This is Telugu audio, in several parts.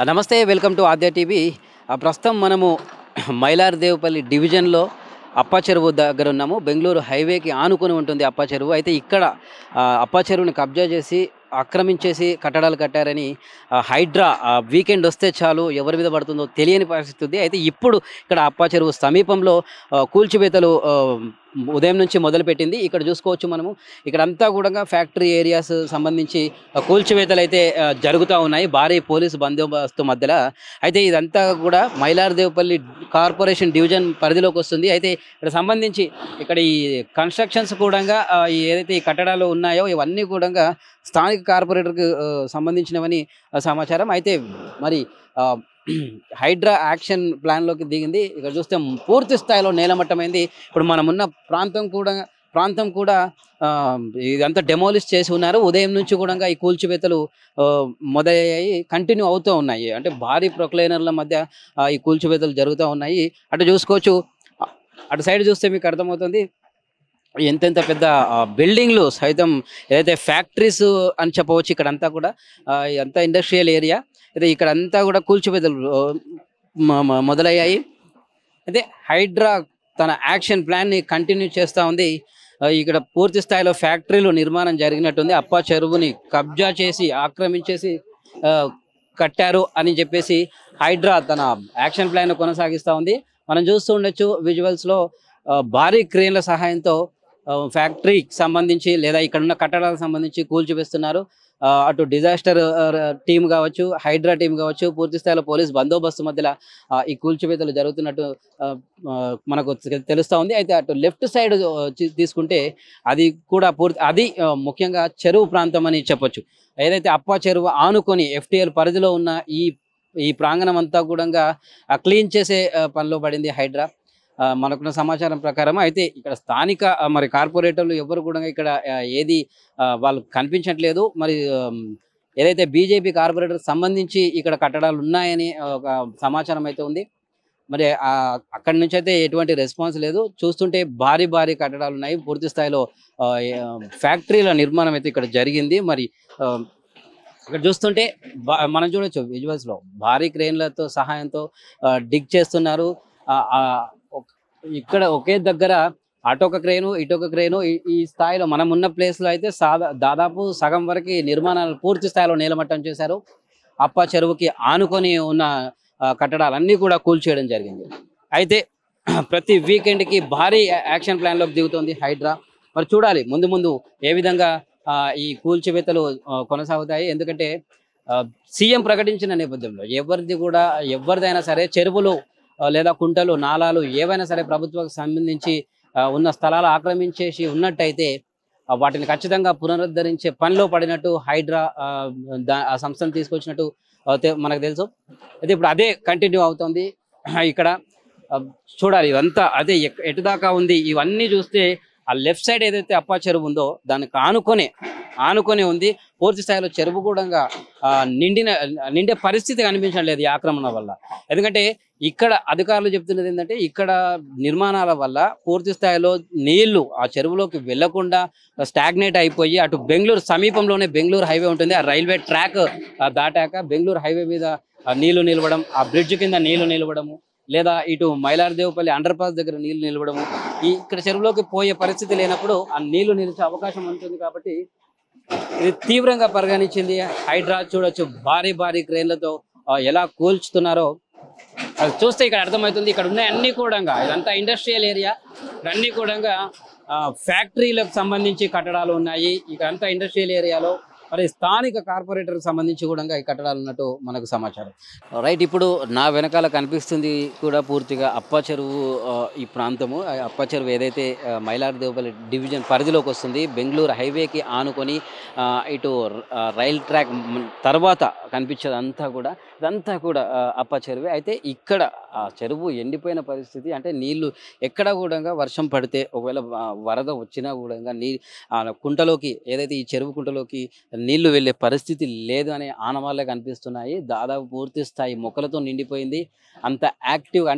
ఆ, నమస్తే వెల్కమ్ టు ఆద్య టీవీ ఆ, ప్రస్తుతం మనము మైలార్దేవపల్లి డివిజన్లో అప్ప చెరువు దగ్గర ఉన్నాము బెంగళూరు హైవేకి ఆనుకొని ఉంటుంది అప్ప చెరువు అయితే ఇక్కడ ఆ, అప్ప చెరువుని కబ్జా చేసి ఆక్రమించేసి కట్టడాలు కట్టారని ఆ, హైడ్రా ఆ, వీకెండ్ వస్తే చాలు ఎవరి మీద పడుతుందో తెలియని పరిస్థితి ఉంది అయితే ఇప్పుడు ఇక్కడ అప్ప చెరువు సమీపంలో ఆ, కూల్చివేతలు ఆ, ఉదయం నుంచి మొదలుపెట్టింది ఇక్కడ చూసుకోవచ్చు మనము ఇక్కడ అంతా కూడా ఫ్యాక్టరీ ఏరియాస్ సంబంధించి ఆ, కూల్చివేతలు అయితే ఆ, జరుగుతూ ఉన్నాయి భారీ పోలీసు బందోబస్తు మధ్యలో అయితే ఇదంతా కూడా మైలార్దేవపల్లి కార్పొరేషన్ డివిజన్ పరిధిలోకి వస్తుంది అయితే ఇక్కడ సంబంధించి ఇక్కడ ఈ కన్స్ట్రక్షన్స్ కూడా ఆ, ఈ ఏదైతే ఈ కట్టడాలు ఉన్నాయో ఇవన్నీ కూడా స్థానిక కార్పొరేటర్కి ఆ, సంబంధించినవని ఆ, సమాచారం అయితే మరి ఆ, హైడ్రా యాక్షన్ ప్లాన్లోకి దిగింది ఇక్కడ చూస్తే పూర్తి స్థాయిలో నేలమట్టమైంది ఇప్పుడు మనం ఉన్న ప్రాంతం కూడా ప్రాంతం కూడా ఆ, ఇదంతా డెమోలిష్ చేసి ఉన్నారు ఉదయం నుంచి కూడా ఈ కూల్చివేతలు ఆ, మొదలయ్యాయి కంటిన్యూ అవుతూ ఉన్నాయి అంటే భారీ ప్రొక్లైనర్ల మధ్య ఆ, ఈ కూల్చివేతలు జరుగుతూ ఉన్నాయి అటు చూసుకోవచ్చు అ- అటు సైడ్ చూస్తే మీకు అర్థమవుతుంది ఎంతెంత పెద్ద ఆ, బిల్డింగ్లు సైతం ఏదైతే ఫ్యాక్టరీస్ అని చెప్పవచ్చు ఇక్కడ అంతా కూడా ఆ, ఇదంతా ఇండస్ట్రియల్ ఏరియా అయితే ఇక్కడ అంతా కూడా కూల్చివేతలు ఆ, మ- మ- మొదలయ్యాయి అయితే హైడ్రా తన యాక్షన్ ప్లాన్ని కంటిన్యూ చేస్తూ ఉంది ఆ, ఇక్కడ పూర్తి స్థాయిలో ఫ్యాక్టరీలు నిర్మాణం జరిగినట్టుంది అప్ప చెరువుని కబ్జా చేసి ఆక్రమించేసి ఆ, కట్టారు అని చెప్పేసి హైడ్రా తన యాక్షన్ ప్లాన్ కొనసాగిస్తూ ఉంది మనం చూస్తూ ఉండొచ్చు విజువల్స్లో భారీ క్రేన్ల సహాయంతో ఆ, ఫ్యాక్టరీకి సంబంధించి లేదా ఇక్కడ ఉన్న కట్టడాలకు సంబంధించి కూల్చివేస్తున్నారు ఆ, అటు డిజాస్టర్ టీం కావచ్చు హైడ్రా టీం కావచ్చు పూర్తి స్థాయిలో పోలీస్ బందోబస్తు మధ్యలో ఆ, ఈ కూల్చివేతలు జరుగుతున్నట్టు ఆ, ఆ, మనకు తె- తెలుస్తా ఉంది అయితే అటు లెఫ్ట్ సైడ్ తీసుకుంటే అది కూడా పూర్తి అది ఆ, ముఖ్యంగా చెరువు ప్రాంతం అని చెప్పొచ్చు ఏదైతే అప్ప చెరువు ఆనుకొని ఎఫ్టిఎల్ పరిధిలో ఉన్న ఈ ఈ ప్రాంగణం అంతా కూడా క్లీన్ చేసే ఆ, పనిలో పడింది హైడ్రా ఆ, మనకున్న సమాచారం ప్రకారం అయితే ఇక్కడ స్థానిక ఆ, మరి కార్పొరేటర్లు ఎవరు కూడా ఇక్కడ ఆ, ఏది ఆ, వాళ్ళు కనిపించట్లేదు మరి ఆమ్, ఏదైతే బీజేపీ కార్పొరేటర్ సంబంధించి ఇక్కడ కట్టడాలు ఉన్నాయని ఒక సమాచారం అయితే ఉంది మరి ఆ, అక్కడి నుంచి అయితే ఎటువంటి రెస్పాన్స్ లేదు చూస్తుంటే భారీ భారీ కట్టడాలు ఉన్నాయి పూర్తి స్థాయిలో ఆ, ఆ, ఫ్యాక్టరీల నిర్మాణం అయితే ఇక్కడ జరిగింది మరి ఆ, ఇక్కడ చూస్తుంటే బా- మనం చూడొచ్చు విజువల్స్ లో భారీ క్రేన్లతో సహాయంతో డిగ్ చేస్తున్నారు ఆ, ఆ, ఒక్- ఇక్కడ ఒకే దగ్గర అటొక క్రేను ఇటొక క్రేను ఈ- ఈ స్థాయిలో మనం ఉన్న ప్లేస్ లో అయితే సాదా దాదాపు సగం వరకు నిర్మాణాలు పూర్తి స్థాయిలో నీలమట్టం చేశారు అప్ప చెరువుకి ఆనుకొని ఉన్న ఆ, కట్టడాలన్నీ కూడా కూల్చేయడం జరిగింది అయితే ప్రతి వీకెండ్ కి భారీ యాక్షన్ ప్లాన్ లోకి దిగుతోంది హైడ్రా మరి చూడాలి ముందు ముందు ఏ విధంగా ఆ, ఈ కూల్చివేతలు ఆ, కొనసాగుతాయి ఎందుకంటే ఆ, సీఎం ప్రకటించిన నేపథ్యంలో ఎవరిది కూడా ఎవరిదైనా సరే చెరువులు ఆ, లేదా కుంటలు నాలాలు ఏవైనా సరే ప్రభుత్వానికి సంబంధించి ఆ, ఉన్న స్థలాలు ఆక్రమించేసి ఉన్నట్టయితే ఆ, వాటిని ఖచ్చితంగా పునరుద్ధరించే పనిలో పడినట్టు హైడ్రా ఆ, దా- ఆ సంస్థను తీసుకొచ్చినట్టు ఆ, తె- మనకు తెలుసు అయితే ఇప్పుడు అదే కంటిన్యూ అవుతుంది ఇక్కడ ఆ, చూడాలి ఇదంతా అదే ఎక్- ఎటు దాకా ఉంది ఇవన్నీ చూస్తే ఆ లెఫ్ట్ సైడ్ ఏదైతే అప్పా చెరువు ఉందో దానికి ఆనుకొనే ఆనుకొని ఉంది పూర్తి స్థాయిలో చెరువు కూడా ఆ, నిండిన నిండే పరిస్థితి కనిపించడం లేదు ఈ ఆక్రమణ వల్ల ఎందుకంటే ఇక్కడ అధికారులు చెప్తున్నది ఏంటంటే ఇక్కడ నిర్మాణాల వల్ల పూర్తి స్థాయిలో నీళ్లు ఆ చెరువులోకి వెళ్లకుండా స్టాగ్నేట్ అయిపోయి అటు బెంగళూరు సమీపంలోనే బెంగళూరు హైవే ఉంటుంది ఆ రైల్వే ట్రాక్ ఆ, దాటాక బెంగళూరు హైవే మీద ఆ నీళ్లు నిలవడం ఆ బ్రిడ్జ్ కింద నీళ్లు నిలవడము లేదా ఇటు మైలారదేవపల్లి అండర్ పాస్ దగ్గర నీళ్లు నిలవడము ఈ ఇక్కడ చెరువులోకి పోయే పరిస్థితి లేనప్పుడు ఆ నీళ్లు నిలిచే అవకాశం ఉంటుంది కాబట్టి ఇది తీవ్రంగా పరిగణించింది హైడ్రా చూడొచ్చు భారీ భారీ క్రేన్లతో ఆ, ఎలా కూల్చుతున్నారో అది చూస్తే ఇక్కడ అర్థమవుతుంది ఇక్కడ ఉన్న అన్ని కూడా ఇదంతా ఇండస్ట్రియల్ ఏరియా అన్ని కూడా ఫ్యాక్టరీలకు సంబంధించి కట్టడాలు ఉన్నాయి ఇక్కడ అంతా ఇండస్ట్రియల్ ఏరియాలో మరి స్థానిక కార్పొరేటర్ సంబంధించి కూడా ఈ కట్టడాలు ఉన్నట్టు మనకు సమాచారం రైట్ ఇప్పుడు నా వెనకాల కనిపిస్తుంది కూడా పూర్తిగా అప్ప చెరువు ఆ, ఈ ప్రాంతము ఆ అప్ప చెరువు ఏదైతే ఆ, మైలారదేవపల్లి డివిజన్ పరిధిలోకి వస్తుంది బెంగళూరు హైవేకి ఆనుకొని ఆ, ఇటు ఆ, రైల్ ట్రాక్ మ్, తర్వాత కనిపించేది అంతా కూడా ఇదంతా కూడా ఆ, అప్ప చెరువే అయితే ఇక్కడ ఆ చెరువు ఎండిపోయిన పరిస్థితి అంటే నీళ్లు ఎక్కడ కూడా వర్షం పడితే ఒకవేళ ఆ, వరద వచ్చినా కూడా నీ ఆ కుంటలోకి ఏదైతే ఈ చెరువు కుంటలోకి నీళ్లు వెళ్ళే పరిస్థితి లేదు అనే ఆనవాళ్ళే కనిపిస్తున్నాయి దాదాపు పూర్తి స్థాయి మొక్కలతో నిండిపోయింది అంత యాక్టివ్ అంటే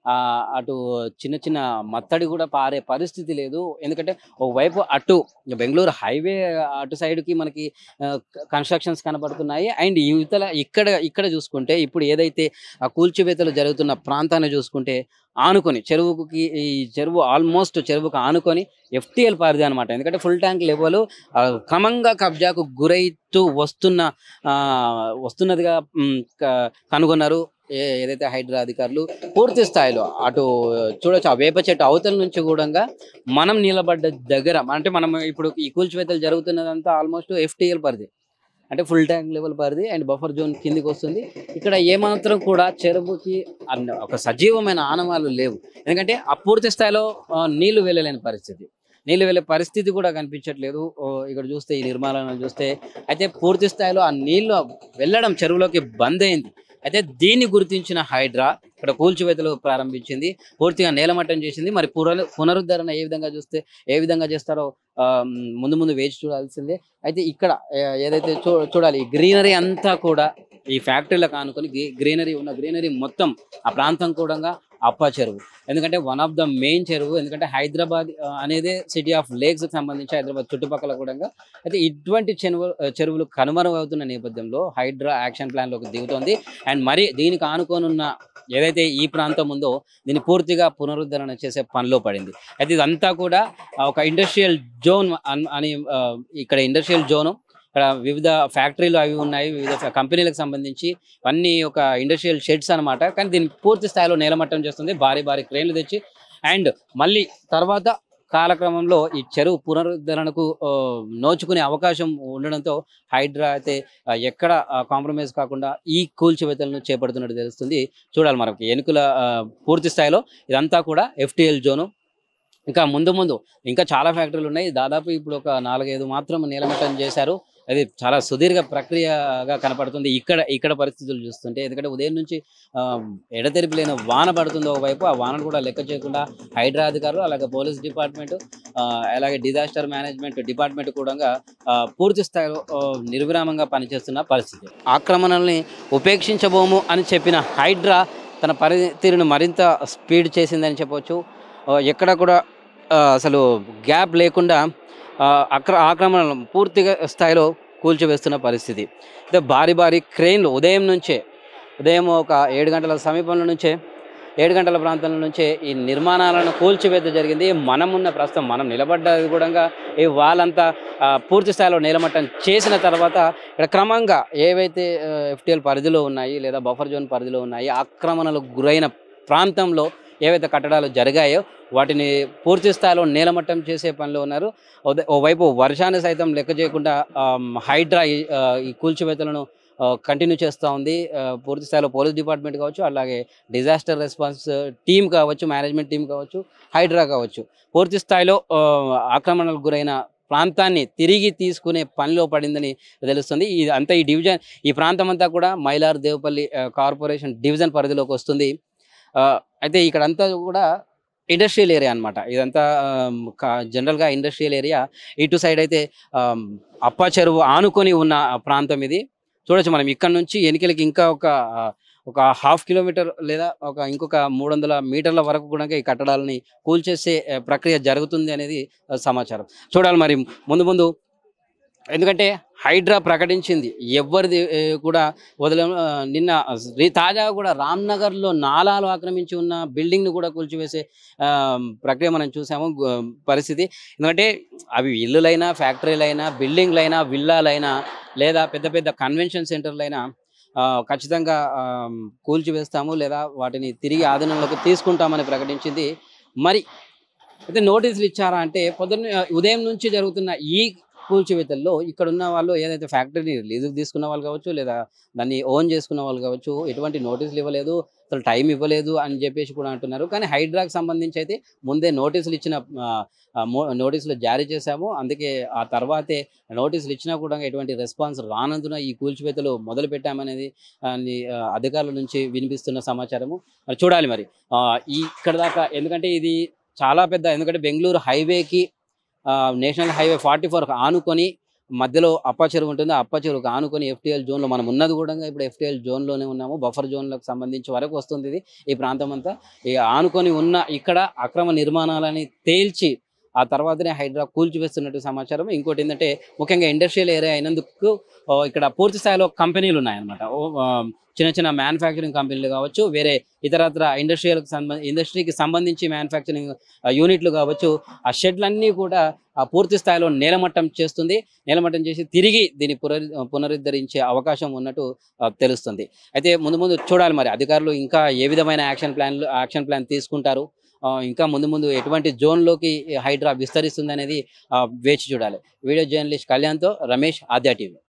ఆ, అటు చిన్న చిన్న మత్తడి కూడా పారే పరిస్థితి లేదు ఎందుకంటే ఒకవైపు అటు బెంగళూరు హైవే అటు సైడ్కి మనకి కన్స్ట్రక్షన్స్ కనబడుతున్నాయి అండ్ యువతల ఇక్కడ ఇక్కడ చూసుకుంటే ఇప్పుడు ఏదైతే ఆ కూల్చివేతలు జరుగుతున్న ప్రాంతాన్ని చూసుకుంటే ఆనుకొని చెరువుకి ఈ చెరువు ఆల్మోస్ట్ చెరువుకు ఆనుకొని ఎఫ్టిఎల్ పరిధి అనమాట ఎందుకంటే ఫుల్ ట్యాంక్ లెవెల్ క్రమంగా కబ్జాకు గురైతూ వస్తున్న ఆ, వస్తున్నదిగా మ్, క- కనుగొన్నారు ఏ- ఏదైతే హైడ్రా అధికారులు పూర్తి స్థాయిలో అటు చూడొచ్చు ఆ వేప చెట్టు అవతల నుంచి కూడా మనం నిలబడ్డ దగ్గర అంటే మనం ఇప్పుడు ఈ కూల్చివేతలు జరుగుతున్నదంతా ఆల్మోస్ట్ ఎఫ్టిఎల్ పరిధి అంటే ఫుల్ ట్యాంక్ లెవెల్ పరిధి అండ్ బఫర్ జోన్ కిందికి వస్తుంది ఇక్కడ ఏమాత్రం కూడా చెరువుకి అన్న ఒక సజీవమైన ఆనవాళ్ళు లేవు ఎందుకంటే ఆ పూర్తి స్థాయిలో ఆ, నీళ్లు వెళ్ళలేని పరిస్థితి నీళ్లు వెళ్ళే పరిస్థితి కూడా కనిపించట్లేదు ఓ, ఇక్కడ చూస్తే ఈ నిర్మాణాలను చూస్తే అయితే పూర్తి స్థాయిలో ఆ నీళ్లు వెళ్ళడం చెరువులోకి బంద్ అయింది అయితే దీన్ని గుర్తించిన హైడ్రా ఇక్కడ కూల్చివేతలు ప్రారంభించింది పూర్తిగా నేలమట్టం చేసింది మరి పునరు పునరుద్ధరణ ఏ విధంగా చూస్తే ఏ విధంగా చేస్తారో ఆ, ముందు ముందు వేచి చూడాల్సిందే అయితే ఇక్కడ ఏ- ఏదైతే చూ చూడాలి ఈ గ్రీనరీ అంతా కూడా ఈ ఫ్యాక్టరీలకు ఆనుకొని గ్రీనరీ ఉన్న గ్రీనరీ మొత్తం ఆ ప్రాంతం కూడా అప్ప చెరువు ఎందుకంటే వన్ ఆఫ్ ద మెయిన్ చెరువు ఎందుకంటే హైదరాబాద్ ఆ, అనేదే సిటీ ఆఫ్ లేక్స్ కి సంబంధించి హైదరాబాద్ చుట్టుపక్కల కూడా అయితే ఇటువంటి చెరువు చెరువులు కనుమరుగవుతున్న నేపథ్యంలో హైడ్రా యాక్షన్ ప్లాన్ లోకి దిగుతోంది అండ్ మరి దీనికి ఆనుకోనున్న ఏదైతే ఈ ప్రాంతం ఉందో దీన్ని పూర్తిగా పునరుద్ధరణ చేసే పనిలో పడింది అయితే ఇదంతా కూడా ఆ, ఒక ఇండస్ట్రియల్ జోన్ అన్- అని ఆ, ఇక్కడ ఇండస్ట్రియల్ జోను ఇక్కడ వివిధ ఫ్యాక్టరీలు అవి ఉన్నాయి వివిధ ఫ్యా- కంపెనీలకు సంబంధించి అన్ని ఒక ఇండస్ట్రియల్ షెడ్స్ అన్నమాట కానీ దీన్ని పూర్తి స్థాయిలో నేలమట్టం చేస్తుంది భారీ భారీ క్రేన్లు తెచ్చి అండ్ మళ్ళీ తర్వాత కాలక్రమంలో ఈ చెరువు పునరుద్ధరణకు ఆ, నోచుకునే అవకాశం ఉండడంతో హైడ్రా అయితే ఆ, ఎక్కడ కాంప్రమైజ్ కాకుండా ఈ కూల్చివేతలను చేపడుతున్నట్టు తెలుస్తుంది చూడాలి మనకి ఎన్నికల ఆ, పూర్తి స్థాయిలో ఇదంతా కూడా ఎఫ్టిఎల్ జోను ఇంకా ముందు ముందు ఇంకా చాలా ఫ్యాక్టరీలు ఉన్నాయి దాదాపు ఇప్పుడు ఒక నాలుగైదు మాత్రం నీలమట్టం చేశారు అది చాలా సుదీర్ఘ ప్రక్రియగా కనపడుతుంది ఇక్కడ ఇక్కడ పరిస్థితులు చూస్తుంటే ఎందుకంటే ఉదయం నుంచి ఆ, ఎడతెరిపి లేని వాన పడుతుంది ఒకవైపు ఆ వానను కూడా లెక్క చేయకుండా హైడ్రా అధికారులు అలాగే పోలీస్ డిపార్ట్మెంట్ అలాగే డిజాస్టర్ మేనేజ్మెంట్ డిపార్ట్మెంట్ కూడా ఆ, పూర్తి స్థాయిలో ఆ, నిర్విరామంగా పనిచేస్తున్న పరిస్థితి ఆక్రమణల్ని ఉపేక్షించబోము అని చెప్పిన హైడ్రా తన పనితీరును మరింత స్పీడ్ చేసిందని చెప్పొచ్చు ఆ, ఎక్కడ కూడా ఆ, అసలు గ్యాప్ లేకుండా ఆ, అక్ర ఆక్రమణలు పూర్తిగా స్థాయిలో కూల్చివేస్తున్న పరిస్థితి అయితే భారీ భారీ క్రెయిన్లు ఉదయం నుంచే ఉదయం ఒక ఏడు గంటల సమీపంలో నుంచే ఏడు గంటల ప్రాంతంలో నుంచే ఈ నిర్మాణాలను కూల్చివేత జరిగింది మనం ఉన్న ప్రస్తుతం మనం నిలబడ్డది కూడా ఈ వాళ్ళంతా ఆ, పూర్తి స్థాయిలో నీలమట్టం చేసిన తర్వాత ఇక్కడ క్రమంగా ఏవైతే ఎఫ్టిఎల్ పరిధిలో ఉన్నాయి లేదా బఫర్ జోన్ పరిధిలో ఉన్నాయి ఆక్రమణలకు గురైన ప్రాంతంలో ఏవైతే కట్టడాలు జరిగాయో వాటిని పూర్తి స్థాయిలో నీలమట్టం చేసే పనిలో ఉన్నారు ఓద- ఓవైపు వర్షాన్ని సైతం లెక్క చేయకుండా ఆమ్, హైడ్రా ఈ, ఆ, ఈ కూల్చివేతలను కంటిన్యూ చేస్తూ ఉంది ఆ, పూర్తి స్థాయిలో పోలీస్ డిపార్ట్మెంట్ కావచ్చు అలాగే డిజాస్టర్ రెస్పాన్స్ టీం కావచ్చు మేనేజ్మెంట్ టీం కావచ్చు హైడ్రా కావచ్చు పూర్తి స్థాయిలో ఆ, ఆక్రమణలకు గురైన ప్రాంతాన్ని తిరిగి తీసుకునే పనిలో పడిందని తెలుస్తుంది ఇది అంతా ఈ డివిజన్ ఈ ప్రాంతం అంతా కూడా మైలార్ దేవపల్లి ఆ, కార్పొరేషన్ డివిజన్ పరిధిలోకి వస్తుంది ఆ, అయితే ఇక్కడంతా కూడా ఇండస్ట్రియల్ ఏరియా అనమాట ఇదంతా ఆమ్, కా- జనరల్గా ఇండస్ట్రియల్ ఏరియా ఇటు సైడ్ అయితే ఆమ్, అప్ప చెరువు ఆనుకొని ఉన్న ప్రాంతం ఇది చూడొచ్చు మనం ఇక్కడ నుంచి ఎనికలకి ఇంకా ఒక ఆ, ఒక హాఫ్ కిలోమీటర్ లేదా ఒక ఇంకొక మూడు వందల మీటర్ల వరకు కూడా ఈ కట్టడాలని కూల్చేసే ఆ, ప్రక్రియ జరుగుతుంది అనేది ఆ, సమాచారం చూడాలి మరి ముందు ముందు ఎందుకంటే హైడ్రా ప్రకటించింది ఎవరిది ఏ, కూడా వదల ఆ, నిన్న రీ- తాజాగా కూడా రామ్నగర్లో నాలాలు ఆక్రమించి ఉన్న బిల్డింగ్ను కూడా కూల్చివేసే ఆ, ప్రక్రియ మనం చూసాము గు- పరిస్థితి ఎందుకంటే అవి ఇల్లులైనా ఫ్యాక్టరీలైనా బిల్డింగ్లైనా విల్లాలైనా లేదా పెద్ద పెద్ద కన్వెన్షన్ సెంటర్లైనా ఆ, ఖచ్చితంగా ఆ, కూల్చివేస్తాము లేదా వాటిని తిరిగి ఆధీనంలోకి తీసుకుంటామని ప్రకటించింది మరి అయితే నోటీసులు ఇచ్చారా అంటే పొద్దున్న ఉదయం నుంచి జరుగుతున్న ఈ కూల్చివేతల్లో ఇక్కడ ఉన్న వాళ్ళు ఏదైతే ఫ్యాక్టరీని లీజుకు తీసుకున్న వాళ్ళు కావచ్చు లేదా దాన్ని ఓన్ చేసుకున్న వాళ్ళు కావచ్చు ఎటువంటి నోటీసులు ఇవ్వలేదు అసలు టైం ఇవ్వలేదు అని చెప్పేసి కూడా అంటున్నారు కానీ హైడ్రాకి సంబంధించి అయితే ముందే నోటీసులు ఇచ్చిన ఆ, ఆ, మో- నోటీసులు జారీ చేశాము అందుకే ఆ తర్వాతే నోటీసులు ఇచ్చినా కూడా ఎటువంటి రెస్పాన్స్ రానందున ఈ కూల్చివేతలు మొదలు పెట్టామనేది అని, ఆ, అధికారుల నుంచి వినిపిస్తున్న సమాచారము మరి చూడాలి మరి ఆ, ఈ ఇక్కడ దాకా ఎందుకంటే ఇది చాలా పెద్ద ఎందుకంటే బెంగళూరు హైవేకి నేషనల్ హైవే ఫార్టీ ఫోర్ ఆనుకొని మధ్యలో అప్ప చెరువు ఉంటుంది ఆ అప్ప చెరువుకు ఆనుకొని ఎఫ్టీఎల్ జోన్లో మనం ఉన్నది కూడా ఇప్పుడు ఎఫ్టీఎల్ జోన్లోనే ఉన్నాము బఫర్ జోన్లకు సంబంధించి వరకు వస్తుంది ఇది ఈ ప్రాంతం అంతా ఈ ఆనుకొని ఉన్న ఇక్కడ అక్రమ నిర్మాణాలని తేల్చి ఆ తర్వాతనే హైడ్రా కూల్చివేస్తున్నట్టు సమాచారం ఇంకోటి ఏంటంటే ముఖ్యంగా ఇండస్ట్రియల్ ఏరియా అయినందుకు ఓ, ఇక్కడ పూర్తి స్థాయిలో కంపెనీలు ఉన్నాయన్నమాట ఓ, ఆ, చిన్న చిన్న మ్యానుఫ్యాక్చరింగ్ కంపెనీలు కావచ్చు వేరే ఇతరత్ర ఇండస్ట్రియల్కి సంబంధ ఇండస్ట్రీకి సంబంధించి మ్యానుఫ్యాక్చరింగ్ యూనిట్లు కావచ్చు ఆ షెడ్లన్నీ కూడా ఆ పూర్తి స్థాయిలో నేలమట్టం చేస్తుంది నేలమట్టం చేసి తిరిగి దీన్ని పునరు పునరుద్ధరించే అవకాశం ఉన్నట్టు ఆ, తెలుస్తుంది అయితే ముందు ముందు చూడాలి మరి అధికారులు ఇంకా ఏ విధమైన యాక్షన్ ప్లాన్లు యాక్షన్ ప్లాన్ తీసుకుంటారు ఆ, ఇంకా ముందు ముందు ఎటువంటి జోన్లోకి హైడ్రా విస్తరిస్తుంది అనేది ఆ, వేచి చూడాలి వీడియో జర్నలిస్ట్ కళ్యాణ్తో రమేష్ ఆద్యా టీవీ